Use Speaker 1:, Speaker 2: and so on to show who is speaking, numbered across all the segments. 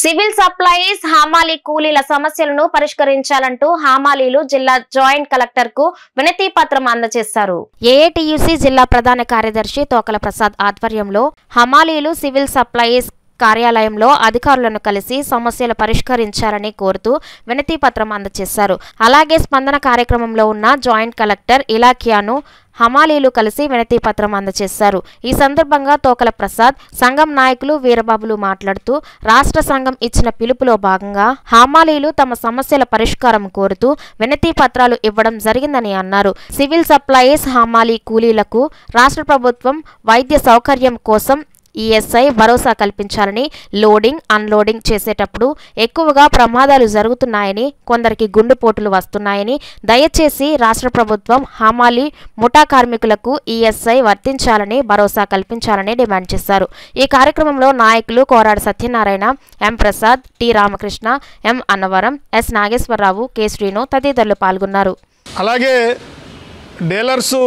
Speaker 1: civil supplies హామాలి కూలీల సమస్యలను పరిష్కరించాలంటూ హామాలీలు జిల్లా జాయింట్ కలెక్టర్ కు వినతి పత్రం అందజేశారు ఏఐటియుసి జిల్లా ప్రధాన కార్యదర్శి తోకల ప్రసాద్ ఆధ్వర్యంలో హమాలీలు సివిల్ సప్లైస్ కార్యాలయంలో అధికారులను కలిసి సమస్యలు పరిష్కరించాలని కోరుతూ వినతి పత్రం అందజేశారు అలాగే స్పందన కార్యక్రమంలో ఉన్న జాయింట్ కలెక్టర్ ఇలాఖియాను హమాలీలు కలిసి వినతి పత్రం అందజేశారు ఈ సందర్భంగా తోకల ప్రసాద్ సంఘం నాయకులు వీరబాబులు మాట్లాడుతూ రాష్ట్ర సంఘం ఇచ్చిన పిలుపులో భాగంగా హమాలీలు తమ సమస్యల పరిష్కారం కోరుతూ వినతి పత్రాలు ఇవ్వడం జరిగిందని అన్నారు సివిల్ సప్లైస్ హమాలీ కూలీలకు రాష్ట్ర ప్రభుత్వం వైద్య సౌకర్యం కోసం ఈఎస్ఐ భరోసా కల్పించాలని లోడింగ్ అన్లోడింగ్ చేసేటప్పుడు ఎక్కువగా ప్రమాదాలు జరుగుతున్నాయని కొందరికి గుండెపోటులు వస్తున్నాయని దయచేసి రాష్ట్ర ప్రభుత్వం హమాలి ముఠా కార్మికులకు ఈఎస్ఐ వర్తించాలని భరోసా కల్పించాలని డిమాండ్ చేశారు ఈ కార్యక్రమంలో నాయకులు Korada Satyanarayana M Prasad T Ramakrishna M Annavaram S Nageswara Rao K Srinu తదితరులు పాల్గొన్నారు
Speaker 2: అలాగే డీలర్సు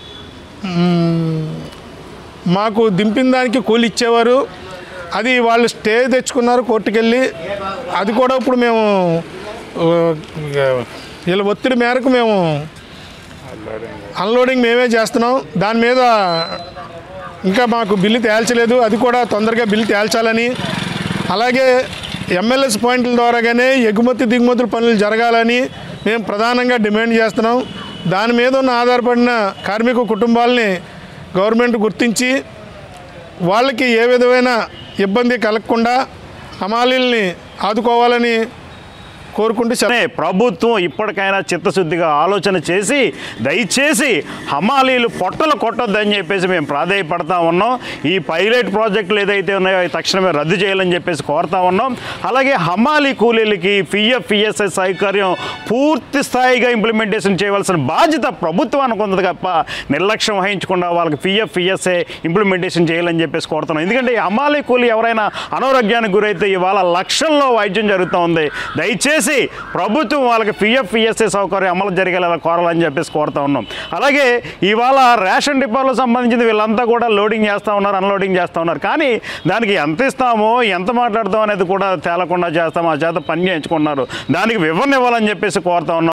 Speaker 2: మ్, మాకు దింపిన దానికి కూలి ఇచ్చేవారు అది వాళ్ళు స్టే తెచ్చుకున్నారు కోర్టుకెళ్ళి అది కూడా ఇప్పుడు మేము ఆ, వీళ్ళ ఒత్తిడి మేరకు మేము అన్లోడింగ్ మేమే చేస్తున్నాం దాని మీద ఇంకా మాకు బిల్లు తేల్చలేదు అది కూడా తొందరగా బిల్లు తేల్చాలని అలాగే ఎంఎల్ఎస్ పాయింట్ల ద్వారాగానే ఎగుమతి దిగుమతుల పనులు జరగాలని మేము ప్రధానంగా డిమాండ్ చేస్తున్నాం దాని మీద ఉన్న ఆధారపడిన కార్మిక కుటుంబాలని గవర్నమెంట్ గుర్తించి వాళ్ళకి ఏ విధమైన ఇబ్బంది కలగకుండా హమాలీల్ని ఆదుకోవాలని కోరుకుంటూ సెలవు
Speaker 3: వెంటనే ప్రభుత్వం ఇప్పటికైనా చిత్తశుద్ధిగా ఆలోచన చేసి దయచేసి హమాలీలు పొట్టలు కొట్టొద్దని చెప్పేసి మేము ప్రాధాయపడతా ఉన్నాం ఈ పైలట్ ప్రాజెక్టులు ఏదైతే ఉన్నాయో అవి తక్షణమే రద్దు చేయాలని చెప్పేసి కోరుతా ఉన్నాం అలాగే హమాలీ కూలీలకి పిఎఫ్ పిఎస్ఐ సౌకర్యం పూర్తి స్థాయిగా ఇంప్లిమెంటేషన్ చేయవలసిన బాధ్యత ప్రభుత్వానికి ఉంది తప్ప నిర్లక్ష్యం వహించకుండా వాళ్ళకి పిఎఫ్ పిఎస్ఐ ఇంప్లిమెంటేషన్ చేయాలని చెప్పేసి కోరుతున్నాం ఎందుకంటే ఈ హమాలీ కూలీ ఎవరైనా అనారోగ్యానికి గురైతే ఇవాళ లక్షల్లో వైద్యం జరుగుతూ ఉంది దయచేసి ప్రభుత్వం వాళ్ళకి పిఎఫ్ పిఎస్ఐ సౌకర్యం అమలు జరిగేలా కోరాలని చెప్పేసి కోరుతా ఉన్నాం అలాగే ఇవాళ రేషన్ డిపోలకు సంబంధించింది వీళ్ళంతా కూడా లోడింగ్ చేస్తూ ఉన్నారు అన్లోడింగ్ చేస్తూ ఉన్నారు కానీ దానికి ఎంత ఇస్తామో ఎంత మాట్లాడతాం అనేది కూడా తేలకుండా చేస్తాం ఆ చేత పని చేయించుకున్నారు దానికి వివరణ ఇవ్వాలని చెప్పేసి కోరుతా ఉన్నాం